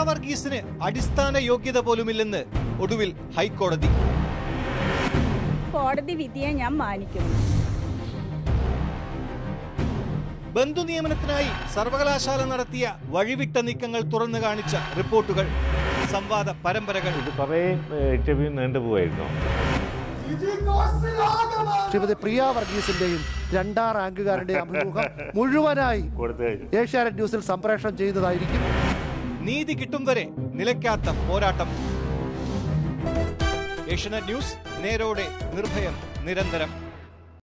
വർഗീസിന് അടിസ്ഥാന യോഗ്യത പോലുമില്ലെന്ന് ഒടുവിൽ ഹൈക്കോടതി കോടതി വിധിയെ ഞാൻ മാനിക്കുന്നു ബന്ധു നിയമനത്തിനായി സർവകലാശാല നടത്തിയ വഴിവിട്ട നീക്കങ്ങൾ തുറന്നു കാണിച്ച റിപ്പോർട്ടുകൾ സംവാദ പരമ്പരകൾ ഇത് കുറേ ഇന്റർവ്യൂ നീണ്ടുപോയിരുന്നു ശ്രീമതി പ്രിയ വർഗീസിന്റെയും രണ്ടാം റാങ്കുകാരന്റെയും അഭിമുഖം മുഴുവനായി കൊടുത്തു കഴിഞ്ഞു ഏഷ്യാനെറ്റ് ന്യൂസിൽ സംപ്രേഷണം ചെയ്യുന്നതായിരിക്കും നീതി കിട്ടും വരെ നിലയ്ക്കാത്ത പോരാട്ടം ഏഷ്യനെറ്റ് ന്യൂസ് നേരോടെ നിർഭയം നിരന്തരം